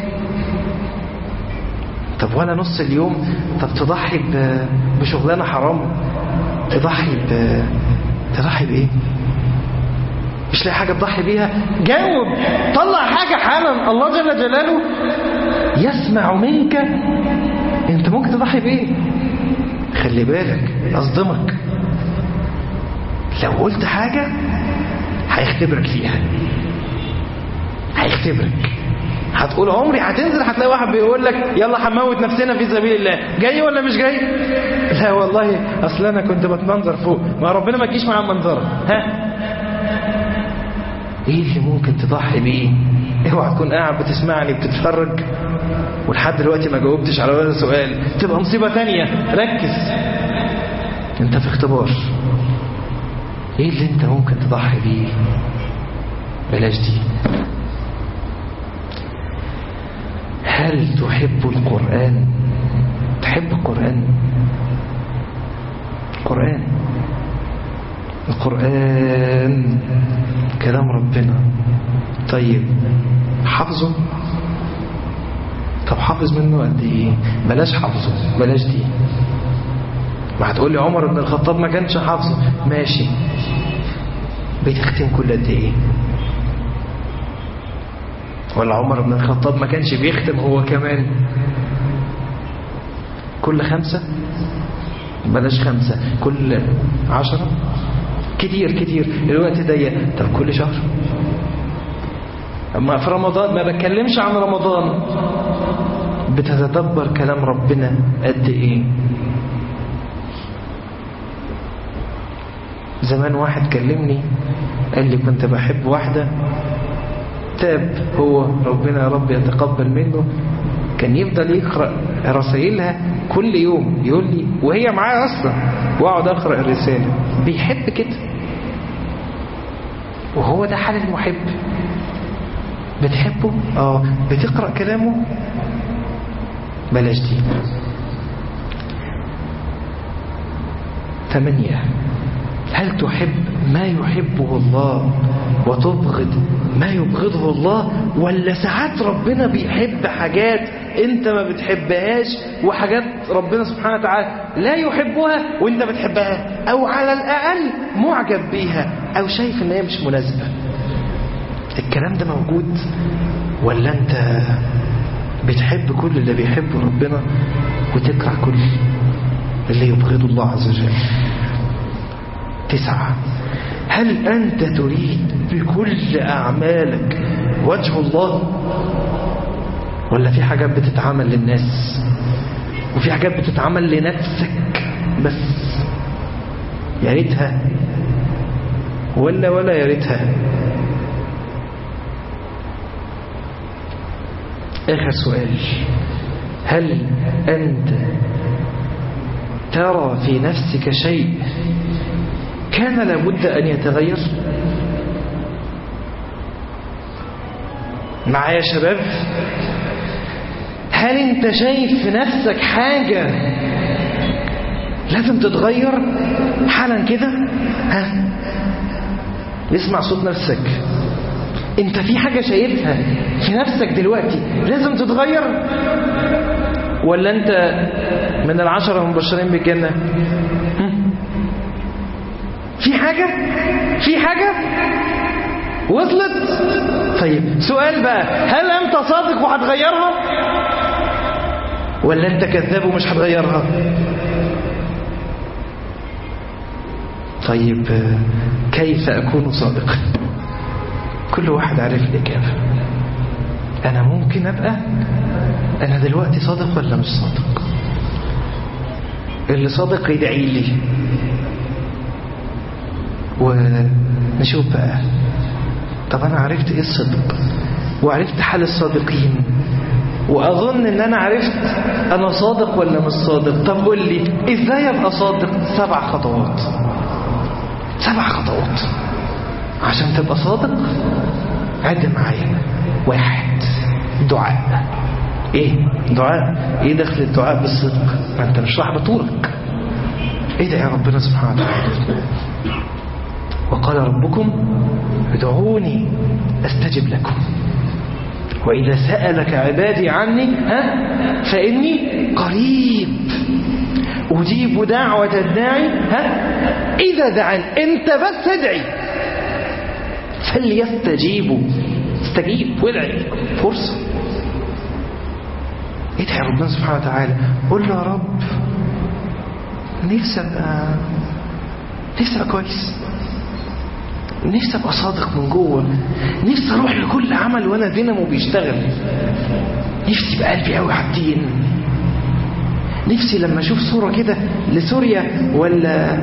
طب وانا نص اليوم طب تضحي بشغلانه حرام تضحي ب تضحي بايه مش لاقي حاجه تضحي بيها جاوب طلع حاجه حالا الله جل جلاله يسمع منك انت ممكن تضحي بايه خلي بالك اصدمك لو قلت حاجه هيختبرك فيها هيختبرك هتقول عمري هتنزل هتلاقي واحد بيقول لك يلا هنموت نفسنا في سبيل الله جاي ولا مش جاي لا والله اصل انا كنت بتمنظر فوق ما ربنا ما تجيش مع المنظره ها ايه اللي ممكن تضحي بيه اوعى تكون قاعد بتسمعني بتتفرج ولحد دلوقتي ما جاوبتش على ولا سؤال تبقى مصيبه تانية ركز انت في اختبار ايه اللي انت ممكن تضحي بيه بلاش دي هل تحب القرآن تحب القرآن القرآن القرآن كلام ربنا طيب حافظه طب حافظ منه قد ايه بلاش حافظه بلاش دي ما هتقول لي عمر بن الخطاب ما كانش حافظه ماشي بتختم كل قد ايه ولا عمر بن الخطاب ما كانش بيختم هو كمان كل خمسة بلاش خمسة كل عشرة كتير كتير الوقت ضيق طب كل شهر أما في رمضان ما بتكلمش عن رمضان بتتدبر كلام ربنا قد ايه زمان واحد كلمني قال لي كنت بحب واحدة تاب هو ربنا يا رب يتقبل منه كان يفضل يقرأ رسائلها كل يوم يقول لي وهي معايا أصلا واقعد أقرأ الرسالة بيحب كده وهو ده حال المحب بتحبه اه بتقرأ كلامه بلاش دي ثمانية هل تحب ما يحبه الله وتبغض ما يبغضه الله ولا ساعات ربنا بيحب حاجات انت ما بتحبهاش وحاجات ربنا سبحانه وتعالى لا يحبها وانت بتحبها او على الاقل معجب بيها او شايف ان هي مش مناسبة الكلام ده موجود ولا انت بتحب كل اللي بيحبه ربنا وتكره كل اللي يبغضه الله عز وجل تسعة هل أنت تريد بكل أعمالك وجه الله ولا في حاجات بتتعمل للناس وفي حاجات بتتعمل لنفسك بس يا ريتها ولا ولا يا ريتها آخر سؤال هل أنت ترى في نفسك شيء كان لابد أن يتغير معايا شباب هل انت شايف في نفسك حاجة لازم تتغير حالا كده ها اسمع صوت نفسك انت في حاجة شايفها في نفسك دلوقتي لازم تتغير ولا انت من العشرة المبشرين بالجنة في حاجة في حاجة وصلت طيب سؤال بقى هل انت صادق وهتغيرها ولا انت كذاب ومش هتغيرها طيب كيف اكون صادقا كل واحد عارف الاجابه انا ممكن ابقى انا دلوقتي صادق ولا مش صادق اللي صادق يدعي لي ونشوف بقى طب انا عرفت ايه الصدق وعرفت حال الصادقين واظن ان انا عرفت انا صادق ولا مش صادق طب قول لي ازاي ابقى صادق سبع خطوات سبع خطوات عشان تبقى صادق عد معايا واحد دعاء ايه دعاء ايه دخل الدعاء بالصدق ما انت مش راح بطولك ايه ده يا ربنا سبحانه وتعالى وقال ربكم ادعوني استجب لكم وإذا سألك عبادي عني ها فإني قريب أجيب دعوة الداعي ها إذا دعان أنت بس ادعي فليستجيبوا استجيب وادعي فرصة ادعي ربنا سبحانه وتعالى قل له يا رب نفسي ابقى نفسي ابقى كويس نفسي ابقى صادق من جوه نفسي اروح لكل عمل وانا دينامو بيشتغل نفسي يبقى قلبي قوي على الدين نفسي لما اشوف صوره كده لسوريا ولا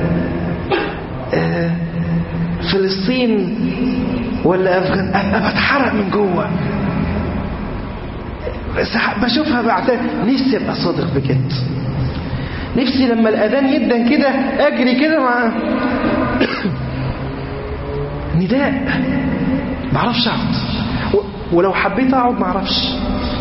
آه فلسطين ولا افغان ابقى بتحرق من جوه بشوفها بعد نفسي ابقى صادق بجد نفسي لما الاذان يدن كده اجري كده مع نداء ما اعرفش اقعد ولو حبيت اقعد ما اعرفش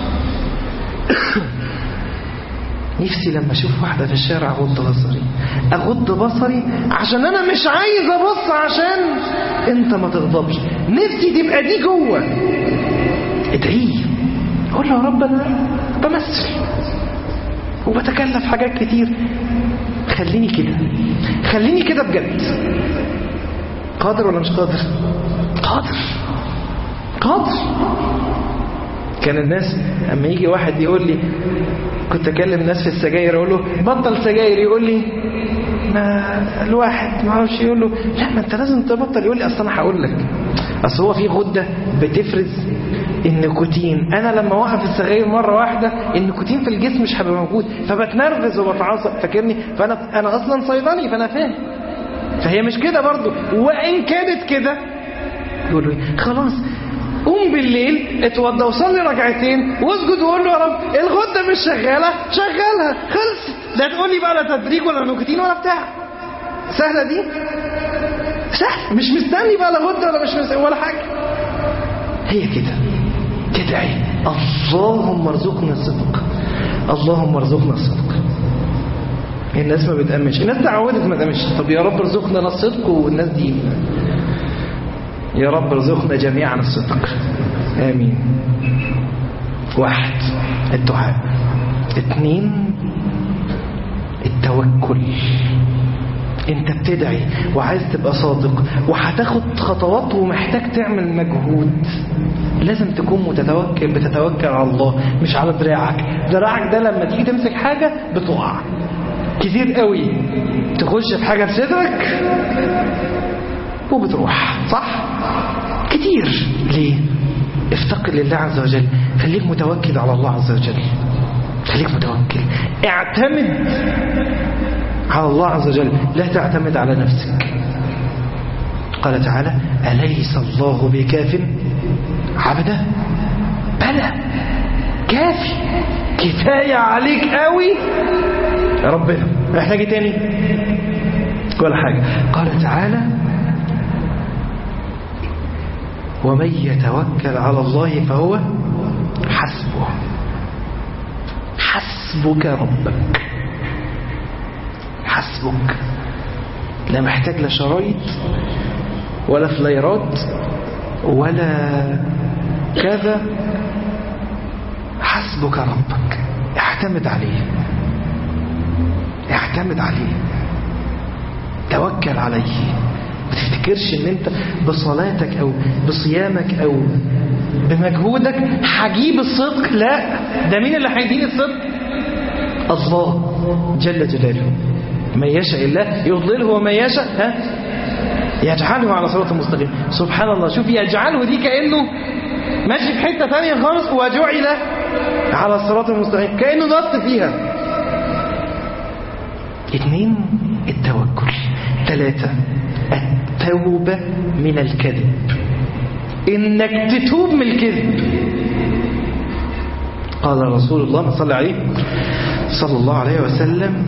نفسي لما اشوف واحده في الشارع اغض بصري اغض بصري عشان انا مش عايز ابص عشان انت ما تغضبش نفسي تبقى دي جوه ادعيه قول له يا رب انا بمثل وبتكلف حاجات كتير خليني كده خليني كده بجد قادر ولا مش قادر قادر قادر كان الناس اما يجي واحد يقول لي كنت اكلم ناس في السجاير اقول له بطل سجاير يقول لي ما الواحد ما اعرفش يقول له لا ما انت لازم تبطل يقول لي اصل انا هقول لك اصل هو في غده بتفرز النيكوتين انا لما اوقف السجاير مره واحده النيكوتين في الجسم مش هيبقى موجود فبتنرفز وبتعصب فاكرني فانا انا اصلا صيدلي فانا فاهم فهي مش كده برضو وإن كانت كده يقول له خلاص قوم بالليل اتوضى وصلي ركعتين واسجد وقول له يا رب الغده مش شغاله شغلها خلصت لا تقول لي بقى لا تدريج ولا نكتين ولا بتاع سهله دي سهل مش مستني بقى لا غده ولا مش مستني ولا حاجه هي كده تدعي اللهم ارزقنا الصدق اللهم ارزقنا الصدق الناس ما بتأمنش الناس تعودت ما تأمنش طب يا رب ارزقنا الصدق والناس دي يا رب ارزقنا جميعا الصدق آمين واحد الدعاء اثنين التوكل انت بتدعي وعايز تبقى صادق وهتاخد خطوات ومحتاج تعمل مجهود لازم تكون متتوكل بتتوكل على الله مش على دراعك دراعك ده لما تيجي تمسك حاجة بتقع كتير قوي تخش في حاجة في صدرك وبتروح صح كتير ليه افتقر لله عز وجل خليك متوكل على الله عز وجل خليك متوكل اعتمد على الله عز وجل لا تعتمد على نفسك قال تعالى أليس الله بكاف عبده بلى كافي كفاية عليك قوي ربنا محتاج تاني ولا حاجة قال تعالى ومن يتوكل على الله فهو حسبه حسبك ربك حسبك لا محتاج لا شرايط ولا فلايرات ولا كذا حسبك ربك اعتمد عليه اعتمد عليه توكل عليه ما تفتكرش ان انت بصلاتك او بصيامك او بمجهودك هجيب الصدق لا ده مين اللي هيديني الصدق الله جل جلاله من يشاء الله يضلله ومن يشاء ها يجعله على صراط مستقيم سبحان الله شوف يجعله دي كأنه ماشي في حتة ثانية خالص وجعل على الصراط المستقيم كأنه نط فيها اثنين التوكل ثلاثة التوبة من الكذب انك تتوب من الكذب قال رسول الله صلى عليه صلى الله عليه وسلم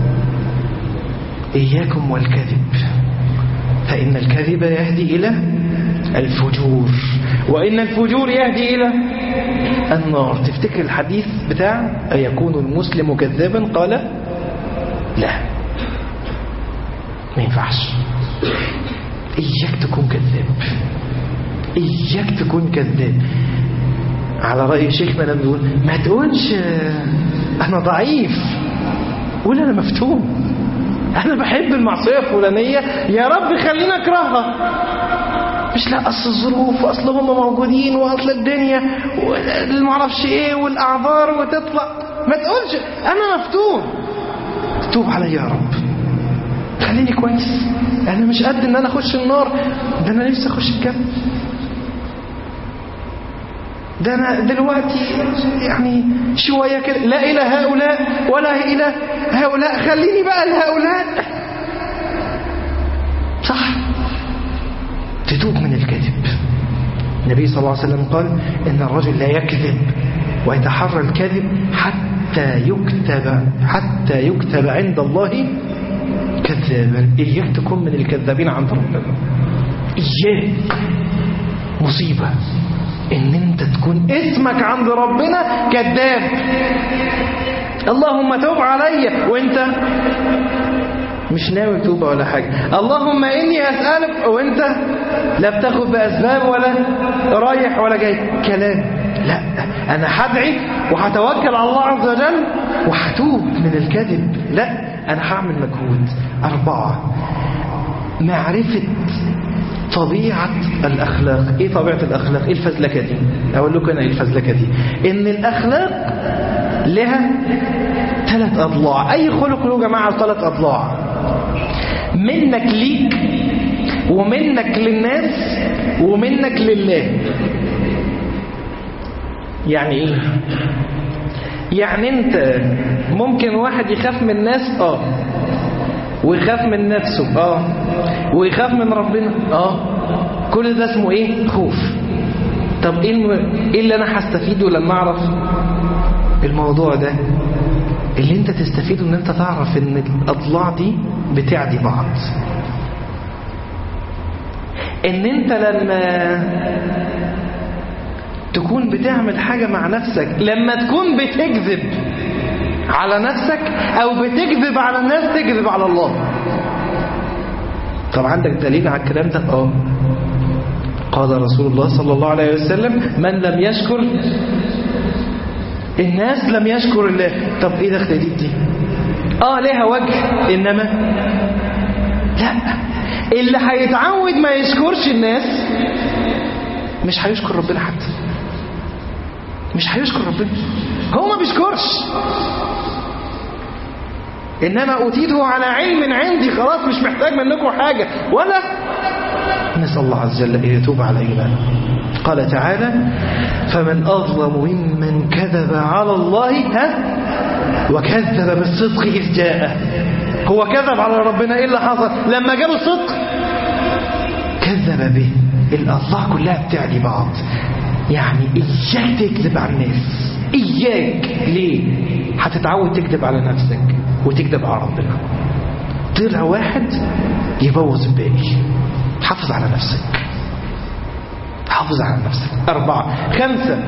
إياكم والكذب فإن الكذب يهدي إلى الفجور وإن الفجور يهدي إلى النار تفتكر الحديث بتاع أيكون المسلم كذابا قال لا ما ينفعش إياك تكون كذاب إياك تكون كذاب على رأي شيخنا لما بيقول ما تقولش أنا ضعيف قول أنا مفتون أنا بحب المعصية الفلانية يا رب خلينا أكرهها مش لا أصل الظروف وأصل هم موجودين وأصل الدنيا والمعرفش إيه والأعذار وتطلع ما تقولش أنا مفتون توب علي يا رب خليني كويس أنا مش قد إن أنا أخش النار ده أنا نفسي أخش الجنة ده أنا دلوقتي يعني شوية كده لا إلى هؤلاء ولا إلى هؤلاء خليني بقى لهؤلاء صح تتوب من الكذب النبي صلى الله عليه وسلم قال إن الرجل لا يكذب ويتحرى الكذب حتى يكتب حتى يكتب عند الله كذابا إياك تكون من الكذابين عند ربنا إياك مصيبة ان انت تكون اسمك عند ربنا كذاب اللهم توب علي وانت مش ناوي توبة ولا حاجة اللهم إني أسألك وانت لا بتاخد بأسباب ولا رايح ولا جاي كلام لا أنا هدعي وهتوكل على الله عز وجل وهتوب من الكذب لا أنا هعمل مجهود أربعة معرفة طبيعة الأخلاق إيه طبيعة الأخلاق إيه الفزلكة دي أقول لكم أنا إيه الفزلكة دي إن الأخلاق لها ثلاث أضلاع أي خلق له جماعة ثلاث أضلاع منك ليك ومنك للناس ومنك لله يعني إيه يعني أنت ممكن واحد يخاف من الناس آه ويخاف من نفسه اه ويخاف من ربنا اه كل ده اسمه ايه خوف طب ايه, الم... إيه اللي انا هستفيده لما اعرف الموضوع ده اللي انت تستفيده ان انت تعرف ان الاضلاع دي بتعدي بعض ان انت لما تكون بتعمل حاجة مع نفسك لما تكون بتكذب على نفسك او بتكذب على الناس تكذب على الله طب عندك دليل على الكلام ده اه قال رسول الله صلى الله عليه وسلم من لم يشكر الناس لم يشكر الله طب ايه دخل دي دي اه ليها وجه انما لا اللي هيتعود ما يشكرش الناس مش هيشكر ربنا حتى مش هيشكر ربنا هو ما بيشكرش انما اوتيته على علم عندي خلاص مش محتاج منكم حاجه ولا نسال الله عز وجل ان يتوب علينا قال تعالى فمن اظلم ممن كذب على الله ها وكذب بالصدق اذ جاءه هو كذب على ربنا ايه اللي حصل لما جاب الصدق كذب به الاضلاع كلها بتعدي بعض يعني اياك تكذب على الناس اياك ليه هتتعود تكذب على نفسك وتكذب على ربنا طلع واحد يبوظ الباقي حافظ على نفسك حافظ على نفسك أربعة خمسة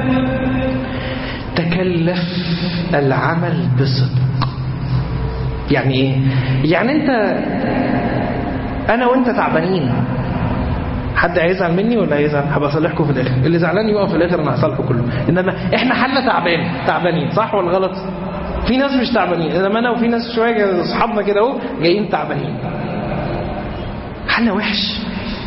تكلف العمل بصدق يعني ايه يعني انت انا وانت تعبانين حد هيزعل مني ولا هيزعل هبقى اصلحكم في الاخر اللي زعلان يقف في الاخر انا هصالحه كله انما احنا حالنا تعبان تعبانين صح ولا غلط في ناس مش تعبانين انما انا وفي ناس شويه اصحابنا كده اهو جايين تعبانين حالنا وحش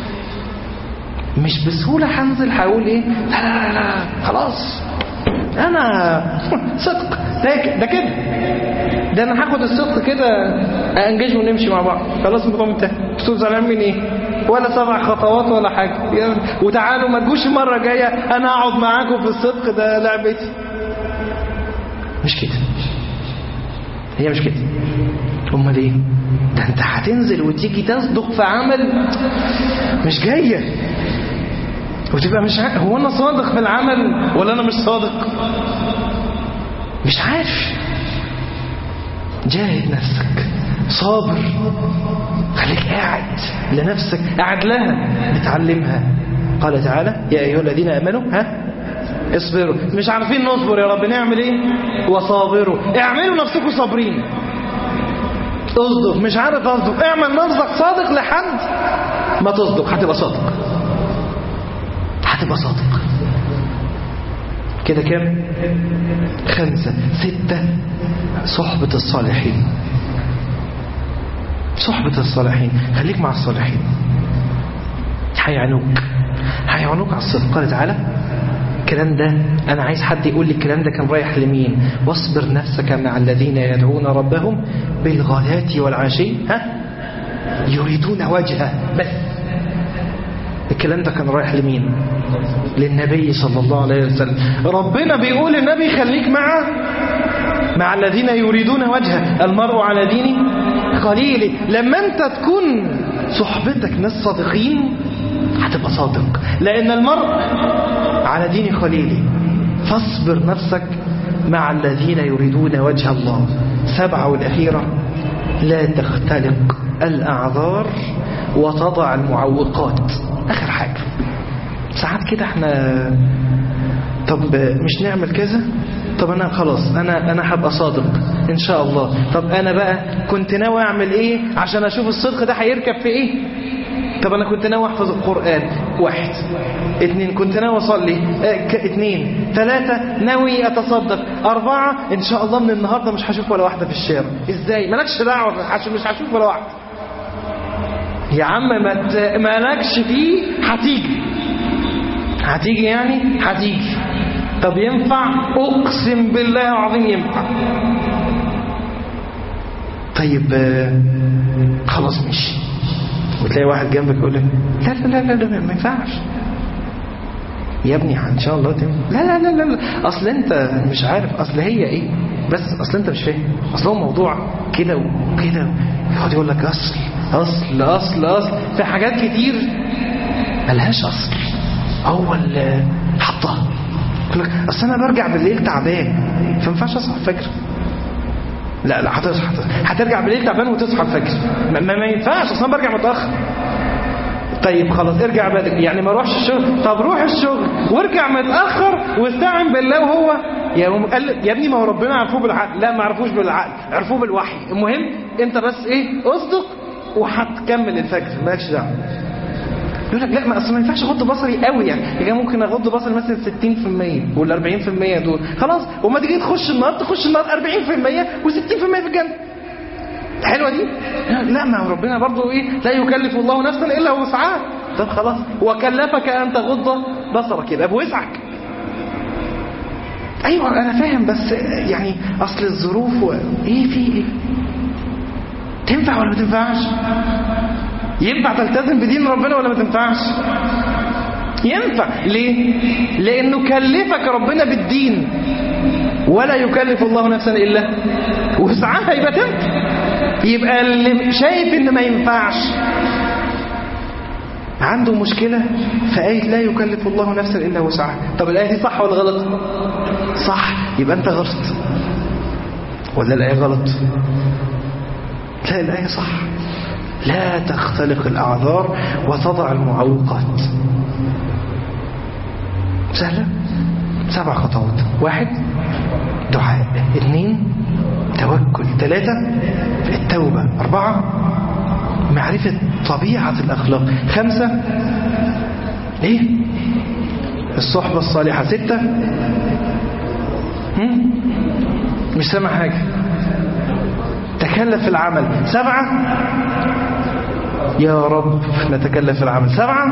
مش بسهوله هنزل هقول ايه لا لا لا لا خلاص انا صدق ده ده كده ده انا هاخد الصدق كده انجز ونمشي مع بعض خلاص الموضوع انتهى انتوا زعلان من ايه ولا سبع خطوات ولا حاجه وتعالوا ما تجوش المره الجايه انا اقعد معاكم في الصدق ده لعبتي مش كده هي مش كده امال ايه ده انت هتنزل وتيجي تصدق في عمل مش جايه وتبقى مش عارف هو انا صادق في العمل ولا انا مش صادق مش عارف جاهد نفسك صابر خليك قاعد لنفسك قاعد لها بتعلمها قال تعالى يا ايها الذين امنوا ها اصبروا مش عارفين نصبر يا رب نعمل ايه وصابروا اعملوا نفسكم صابرين اصدق مش عارف اصدق اعمل نفسك صادق لحد ما تصدق هتبقى صادق هتبقى صادق كده كام خمسة ستة صحبة الصالحين صحبة الصالحين خليك مع الصالحين هيعنوك هيعنوك على الصدق قال تعالى الكلام ده أنا عايز حد يقول لي الكلام ده كان رايح لمين واصبر نفسك مع الذين يدعون ربهم بالغداة والعشي ها يريدون وجهه بس الكلام ده كان رايح لمين للنبي صلى الله عليه وسلم ربنا بيقول النبي خليك مع مع الذين يريدون وجهه المرء على دين خليله لما انت تكون صحبتك ناس صادقين هتبقى صادق لان المرء على دين خليله فاصبر نفسك مع الذين يريدون وجه الله سبعة والأخيرة لا تختلق الأعذار وتضع المعوقات آخر حاجة ساعات كده احنا طب مش نعمل كذا طب انا خلاص انا انا هبقى صادق ان شاء الله طب انا بقى كنت ناوي اعمل ايه عشان اشوف الصدق ده هيركب في ايه طب انا كنت ناوي احفظ القران واحد اتنين كنت ناوي اصلي اه اتنين ثلاثة ناوي اتصدق اربعة ان شاء الله من النهاردة مش هشوف ولا واحدة في الشارع ازاي مالكش دعوة مش هشوف ولا واحدة يا عم ما مالكش فيه هتيجي هتيجي يعني هتيجي طب ينفع اقسم بالله العظيم ينفع طيب خلاص ماشي وتلاقي واحد جنبك يقول لك لا لا لا لا ما ينفعش يا ابني ان شاء الله تم لا لا لا لا لا اصل انت مش عارف اصل هي ايه بس اصل انت مش فاهم اصل هو موضوع كده وكده يقعد يقول لك اصل اصل اصل اصل في حاجات كتير ملهاش اصل هو اللي حطها يقول لك اصل انا برجع بالليل تعبان فما ينفعش اصحى الفجر لا لا هتصحى هترجع بالليل تعبان وتصحى الفجر ما, ما ينفعش اصل انا برجع متاخر طيب خلاص ارجع بدري يعني ما اروحش الشغل طب روح الشغل وارجع متاخر واستعن بالله وهو يا قال يا ابني ما هو ربنا عرفوه بالعقل لا ما عرفوش بالعقل عرفوه بالوحي المهم انت بس ايه اصدق وهتكمل الفجر مالكش دعوه يقول لك لا ما اصل ما ينفعش اغض بصري قوي يعني يعني ممكن اغض بصري مثلا 60% وال 40% دول خلاص وما تيجي تخش النار تخش النار 40% و60% في الجنه حلوه دي لا ما هو ربنا برضو ايه لا يكلف الله نفسا الا وسعها طب خلاص وكلفك ان تغض بصرك يبقى بوسعك ايوه انا فاهم بس يعني اصل الظروف و... ايه في ايه تنفع ولا ما تنفعش ينفع تلتزم بدين ربنا ولا ما تنفعش ينفع ليه لانه كلفك ربنا بالدين ولا يكلف الله نفسا الا وسعها يبقى تنفع يبقى اللي شايف ان ما ينفعش عنده مشكلة في آية لا يكلف الله نفسا إلا وسعها طب الآية دي صح ولا غلط صح يبقى أنت غلط ولا الآية غلط لا الآية صح لا تختلق الأعذار وتضع المعوقات سهلة سبع خطوات واحد دعاء اثنين توكل ثلاثة التوبة أربعة معرفة طبيعة الأخلاق خمسة إيه الصحبة الصالحة ستة هم؟ مش سامع حاجة تكلف العمل سبعة يا رب نتكلف العمل سبعة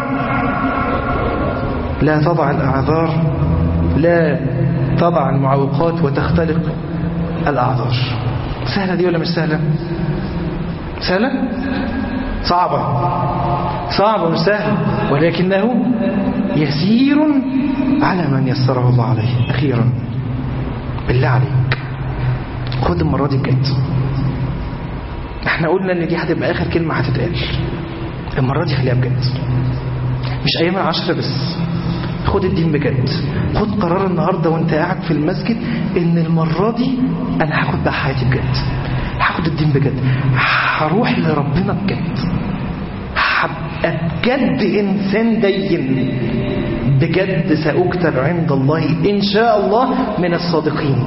لا تضع الأعذار لا تضع المعوقات وتختلق الأعذار سهلة دي ولا مش سهلة سهلة صعبة صعبة مش سهلة ولكنه يسير على من يسره الله عليه أخيرا بالله عليك خد المرة دي بجد احنا قلنا ان دي هتبقى اخر كلمة هتتقال المرة دي خليها بجد مش ايام العشرة بس خد الدين بجد خد قرار النهاردة وانت قاعد في المسجد ان المرة دي انا هاخد بقى حياتي بجد هاخد الدين بجد هروح لربنا بجد هبقى بجد انسان دين بجد سأكتب عند الله ان شاء الله من الصادقين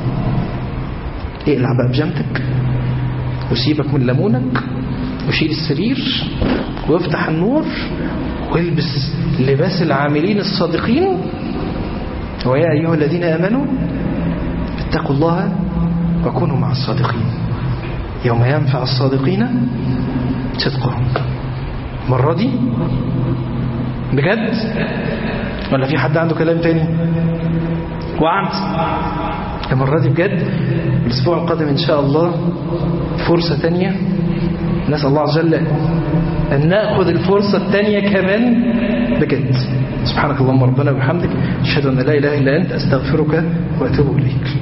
اقلع بقى بجامتك وسيبك من ليمونك وشيل السرير وافتح النور والبس لباس العاملين الصادقين ويا أيها الذين آمنوا اتقوا الله وكونوا مع الصادقين يوم ينفع الصادقين صدقهم مرة دي بجد ولا في حد عنده كلام تاني وعد المرة دي بجد الأسبوع القادم إن شاء الله فرصة تانية نسأل الله عز وجل أن نأخذ الفرصة الثانية كمان بجد سبحانك اللهم ربنا وبحمدك أشهد أن لا إله إلا أنت أستغفرك وأتوب إليك